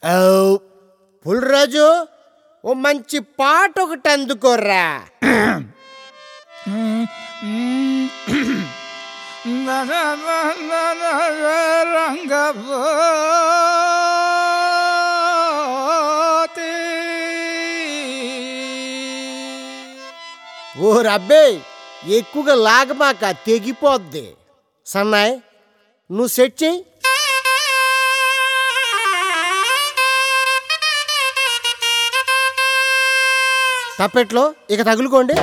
పుల్రాజు ఓ మంచి పాట ఒకటి అందుకోర్రా ఓ రబ్బే ఎక్కువగా లాగమాక తెగిపోద్ది సన్నాయ్ నువ్వు సెట్ చేయి తప్పెట్లో ఇక తగులుకోండి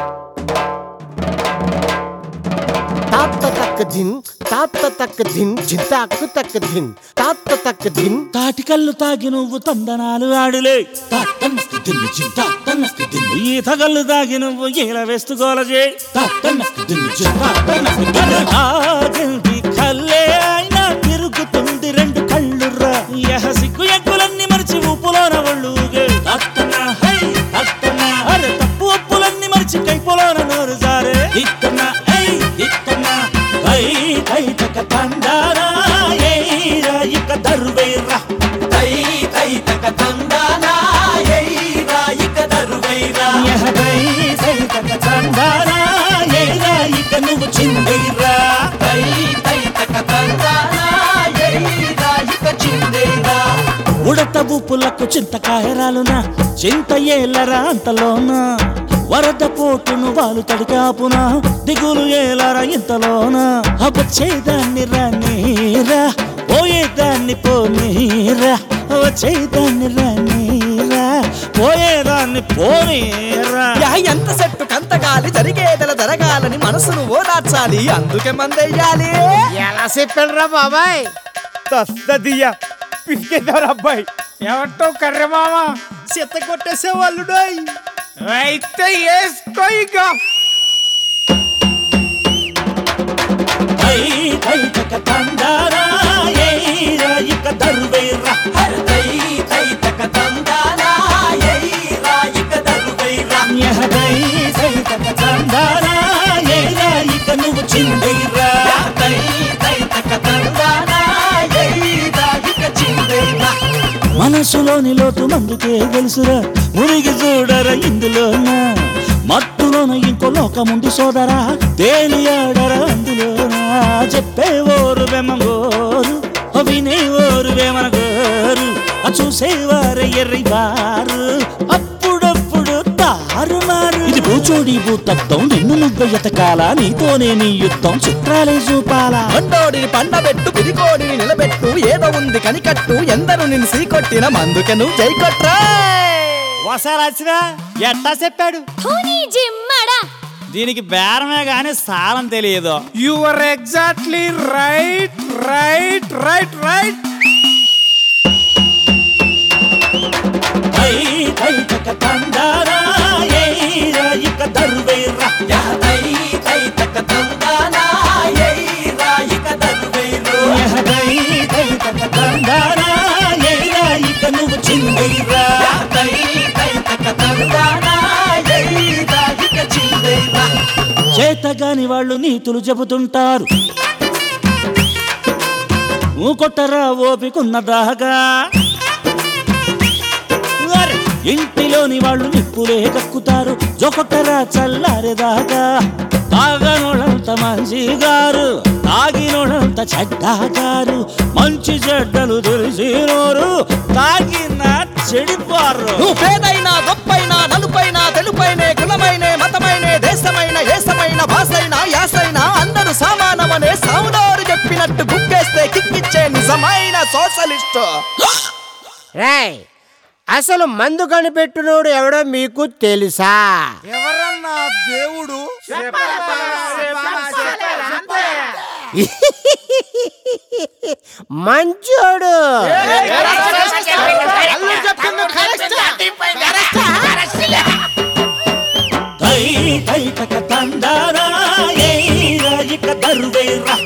తాత తక్క దిన్ తాత తక్క దిన్ జింతాకు తక్క దిన్ తాత తక్క దిన్ తాటికల్లు తాగి నువ్వు తందనాలు ఆడులే ఈత కళ్ళు తాగి నువ్వు ఈల వేస్తు గోలజే ఆగింది కల్లే అయినా తిరుగుతుంది రెండు కళ్ళుర్రా యహ సిగ్గు ఎగ్గులన్నీ మరిచి ఊపులోన ఒళ్ళుగే అరే తప్పు ఒప్పులన్నీ మరిచి కైపోలోన నోరు జారే ఇత్తన్నా ఐ ఇత్తన్నా కై కై తక తందారా ఏరా ఇక దరువేరా యహ కై కై తక తందారా ఏరా ఇక నువ్వు చిందేరా ఉడత బూపులకు చింతకాయరాలునా చింత ఏలరా అంతలోన వరద పోటును వాళ్ళు తడికాపున దిగులు ఏలరా ఇంతలోన వచ్చేదాన్ని రానీరా పోయేదాన్ని పోనీరా వచ్చేదాన్ని రానీరా పోయేదాన్ని పోనీరా యా ఎంత సెట్టు కంత గాలి జరిగేదల జరగాలని మనసును ఓదార్చాలి అందుకే మందెయ్యాలి ఎలా చెప్పాడు రా బాబాయ్ తస్తదియ్యా పిసికేశారు అబ్బాయి ఎవరితో కర్రె మామ చెత్త కొట్టేసే వాళ్ళు అయితే వేసుకో ఇక కై కై తక తందారా ఏరా ఇక దరువేరా యహ కై కై తక తందారా ఏరా ఇక నువ్వు చిందేరా మనసులోని లోతు మందుకే తెలుసురా మునిగి చూడరా ఇందులోన మత్తులోన ఇంకో లోకముంది సోదరా తేలియాడరా అందులోన చెప్పే ఓరు వెమగోరు వినే ఓరు వెమనగోరు ఆ చూసేవారు ఎర్రివారు అప్పుడప్పుడు తారుమారు ఇది భూచోడి భూతత్వం నిన్ను నువ్వు ఎతకాల నీతోనే నీ యుద్ధం చిత్రాలే చూపాలా పండోడిని పండబెట్టు పిరికోడిని నిలబెట్టు ఏదో ఉంది కనికట్టు ఎందరు నిన్ను సీకొట్టిన మందుకే నువ్వు జై కొట్రా ఒకసారి వచ్చినా ఎట్టా చెప్పాడు ధోని జిమ్మడా దీనికి బేరమే గాని సారం తెలియదు you are exactly right right right right కై కై తక తందారా ఏరా ఇక దరువేరా యహ కై కై తక తందారా ఏరా ఇక నువ్వు చిందేరా చేతగాని వాళ్ళు నీతులు చెబుతుంటారు ఊకొట్టరా ఓపికున్న దాగా అరే, ఇంటిలోని వాళ్ళు నిప్పులే కక్కుతారు జొకొట్టరా చల్లారేదాకా తాగనోళ్ళంత మంచి గారు తాగినోళ్ళంత చెడ్డగారు మంచి చెడ్డలు తెలిసినోరు తాగిన చెడిపారు నువ్వు పేదైనా గొప్పైనా నలుపైనా తెలుపైనే కులమైనే మతమైనే దేశమైన ఏసమైన భాషైనా యాసైనా అందరూ సమానమనే సాముదారు చెప్పినట్టు గుక్కేస్తే కిక్కిచ్చే నిజమైన సోషలిస్టు రాయ్ అసలు మందు కనిపెట్టినోడు ఎవడో మీకు తెలుసా ఎవరన్నా దేవుడు మంచోడు కై కై తక తందారా ఏరా ఇక దరువేరా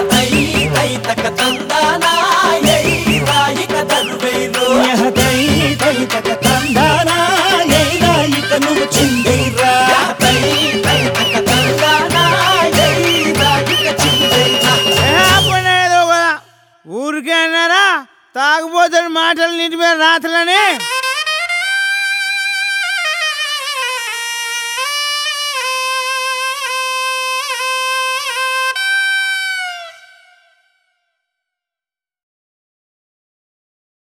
యహ కై కై తక తందారా ఏరా ఇక నువ్వు చిందేరా ఊరికే అన్నారా తాగుబోతున్న మాటలు నాథులని